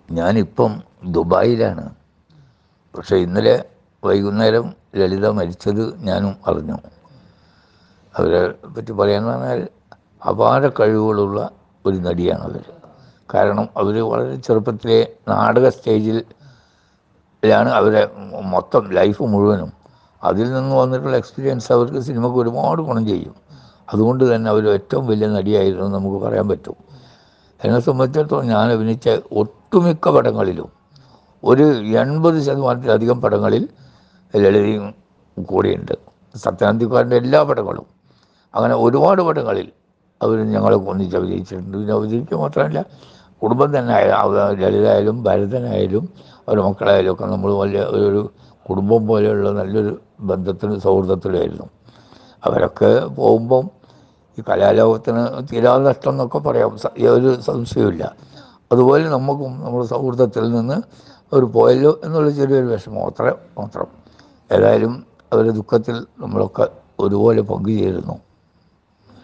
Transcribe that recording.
ഞാനിപ്പം ദുബായിലാണ് പക്ഷേ ഇന്നലെ വൈകുന്നേരം ലളിത മരിച്ചത് ഞാനും അറിഞ്ഞു അവരെ പറ്റി പറയാന്ന് പറഞ്ഞാൽ അപാര കഴിവുകളുള്ള ഒരു നടിയാണ് അവർ കാരണം അവർ വളരെ ചെറുപ്പത്തിലെ നാടക സ്റ്റേജിൽ ലാണ് അവരെ മൊത്തം ലൈഫ് മുഴുവനും അതിൽ നിന്ന് വന്നിട്ടുള്ള എക്സ്പീരിയൻസ് അവർക്ക് സിനിമയ്ക്ക് ഒരുപാട് ഗുണം ചെയ്യും അതുകൊണ്ട് തന്നെ അവർ ഏറ്റവും വലിയ നടിയായിരുന്നു എന്ന് നമുക്ക് പറയാൻ പറ്റും എന്നെ സംബന്ധിച്ചിടത്തോളം ഞാൻ അഭിനയിച്ച ഒട്ടുമിക്ക പടങ്ങളിലും ഒരു എൺപത് ശതമാനത്തിലധികം പടങ്ങളിൽ ലളിതയും കൂടെയുണ്ട് സത്യാനന്ദിക്കാരൻ്റെ എല്ലാ പടങ്ങളും അങ്ങനെ ഒരുപാട് പടങ്ങളിൽ അവർ ഞങ്ങളെ ഒന്നിച്ച് അഭിനയിച്ചിട്ടുണ്ട് പിന്നെ അഭിനയിക്കുക മാത്രമല്ല കുടുംബം തന്നെ ആയ- അവ- ലളിതായാലും ഭരതനായാലും അവരുടെ മക്കളായാലും ഒക്കെ നമ്മൾ വലിയ ഒരു കുടുംബം പോലെയുള്ള നല്ലൊരു ബന്ധത്തിന് സൗഹൃദത്തിലായിരുന്നു അവരൊക്കെ പോകുമ്പം ഈ കലാലോകത്തിന് തീരാതെ നഷ്ടം എന്നൊക്കെ പറയാം സ- ഒരു സംശയമില്ല അതുപോലെ നമുക്കും നമ്മുടെ സൗഹൃദത്തിൽ നിന്ന് അവർ പോയല്ലോ എന്നുള്ള ചെറിയൊരു വിഷമം അത്ര മാത്രം ഏതായാലും അവരുടെ ദുഃഖത്തിൽ നമ്മളൊക്കെ ഒരുപോലെ പങ്കുചേരുന്നു